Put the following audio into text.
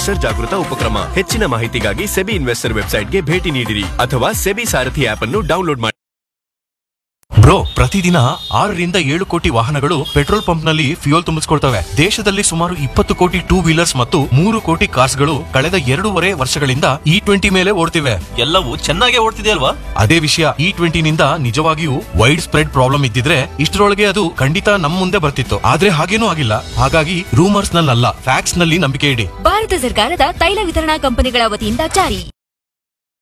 investor ಜಾಗೃತ ಉಪಕ್ರಮ ಹೆಚ್ಚಿನ ಮಾಹಿತಿಗಾಗಿ ಸೆಬಿ ಇನ್ವೆಸ್ಟರ್ ವೆಬ್ಸೈಟ್ಗೆ ಭೇಟಿ ನೀಡಿರಿ ಅಥವಾ ಸೆಬಿ ಸಾರಥಿ ಆಪ್ ಅನ್ನು ಡೌನ್ಲೋಡ್ ಮಾಡಿ ಬ್ರೋ ಪ್ರತಿದಿನ ಆರರಿಂದ ಏಳು ಕೋಟಿ ವಾಹನಗಳು ಪೆಟ್ರೋಲ್ ಪಂಪ್ ನಲ್ಲಿ ಫ್ಯೂಯಲ್ ತುಂಬಿಸ್ಕೊಳ್ತವೆ ದೇಶದಲ್ಲಿ ಸುಮಾರು ಇಪ್ಪತ್ತು ಕೋಟಿ ಟೂ ವೀಲರ್ಸ್ ಮತ್ತು ಮೂರು ಕೋಟಿ ಕಾರ್ಸ್ಗಳು ಕಳೆದ ಎರಡೂವರೆ ವರ್ಷಗಳಿಂದ ಇ ಟ್ವೆಂಟಿ ಮೇಲೆ ಓಡ್ತಿವೆ ಎಲ್ಲವೂ ಚೆನ್ನಾಗೇ ಓಡ್ತಿದೆ ಅಲ್ವಾ ಅದೇ ವಿಷಯ ಇ ಟ್ವೆಂಟಿನಿಂದ ನಿಜವಾಗಿಯೂ ವೈಡ್ ಸ್ಪ್ರೆಡ್ ಪ್ರಾಬ್ಲಮ್ ಇದ್ದಿದ್ರೆ ಇಷ್ಟರೊಳಗೆ ಅದು ಖಂಡಿತ ನಮ್ ಮುಂದೆ ಬರ್ತಿತ್ತು ಆದ್ರೆ ಹಾಗೇನೂ ಆಗಿಲ್ಲ ಹಾಗಾಗಿ ರೂಮರ್ಸ್ ನಲ್ಲಲ್ಲ ಫ್ಯಾಕ್ಸ್ ನಲ್ಲಿ ನಂಬಿಕೆ ಇಡಿ ಭಾರತ ಸರ್ಕಾರದ ತೈಲ ವಿತರಣಾ ಕಂಪನಿಗಳ ವತಿಯಿಂದ ಜಾರಿ